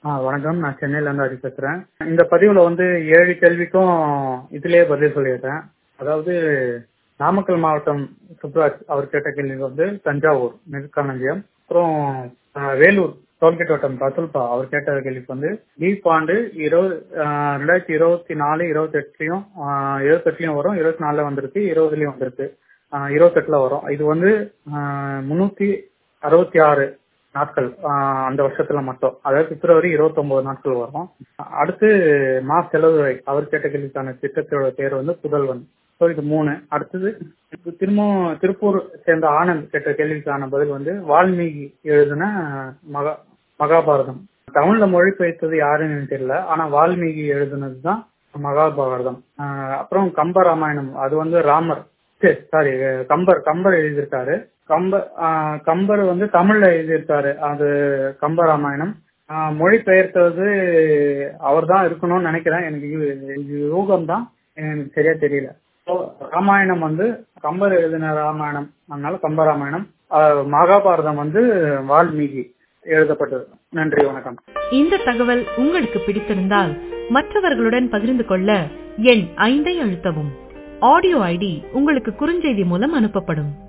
ஆ வணக்கம் நான் சென்னையில இருந்து ஹரி பேசுறேன் இந்த பதிவுல வந்து ஏழு கேள்விக்கும் இதுலயே பதில் சொல்லிடுறேன் அதாவது நாமக்கல் மாவட்டம் சுப்ராஜ் அவர் கேட்ட கேள்விக்கு வந்து தஞ்சாவூர் நெற்களஞ்சியம் அப்புறம் ஆ, வேலூர் டோல்கேட் வட்டம் ரசுல்பா அவர் கேட்ட கேள்விக்கு வந்து லீப் ஆண்டு இருபது ரெண்டாயிரத்தி இருபத்தி நாலு இருபத்தி எட்டுலயும் இருபத்தெட்டுலயும் வரும் இருபத்தி நாலுல வந்திருக்கு இருபதுலயும் வந்திருக்கு இருபத்தெட்டுல வரும் இது வந்து முன்னூத்தி அறுபத்தி ஆறு நாட்கள் ஆஹ் அந்த வருஷத்துல மட்டும் அதாவது பிப்ரவரி இருபத்தி நாட்கள் வரும் அடுத்து மா செலவுரை அவர் கேட்ட கேள்விக்கான திட்டத்தோட பேர் வந்து புதல்வன் ஸோ இது மூணு அடுத்தது இப்ப திரும்பவும் திருப்பூர் சேர்ந்த ஆனந்த் கேட்ட கேள்விக்கான பதில் வந்து வால்மீகி எழுதின மகா மகாபாரதம் தமிழ்ல மொழிபெயர்த்தது யாருன்னு எனக்கு தெரியல ஆனா வால்மீகி எழுதுனது தான் மகாபாரதம் ஆஹ் அப்புறம் கம்ப ராமாயணம் அது வந்து ராமர் சாரி கம்பர் கம்பர் எழுதியிருக்காரு கம்பர் ஆஹ் கம்பர் வந்து தமிழ்ல எழுதியிருக்காரு அது கம்ப ராமாயணம் ஆஹ் மொழிபெயர்த்தது அவர் தான் இருக்கணும்னு நினைக்கிறேன் எனக்கு இது யூகம் தான் எனக்கு சரியா தெரியல So, ராமாயணம் வந்து கம்பர் எழுதின ராமாயணம் அதனால கம்ப ராமாயணம் ஆஹ் மகாபாரதம் வந்து வால்மீகி எழுதப்பட்டது நன்றி வணக்கம் இந்த தகவல் உங்களுக்கு பிடித்திருந்தால் மற்றவர்களுடன் பகிர்ந்து கொள்ள எண் ஐந்தை அழுத்தவும் ஆடியோ ஐடி உங்களுக்கு குறுஞ்செய்தி மூலம் அனுப்பப்படும்